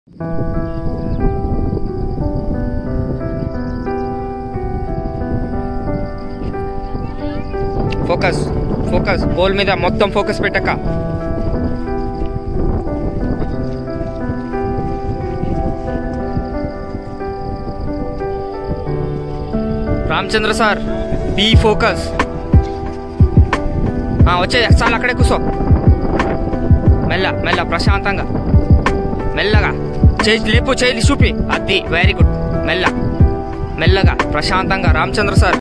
focus focus goal మీద మొత్తం focus పెట్టక్క రామచంద్ర సార్ బీ ఫోకస్ వచ్చే చాలు అక్కడే కూర్చో మెల్ల మెల్ల ప్రశాంతంగా మెల్లగా చేయి లేపు చేయి చూపి అది వెరీ గుడ్ మెల్ల మెల్లగా ప్రశాంతంగా రామచంద్ర సార్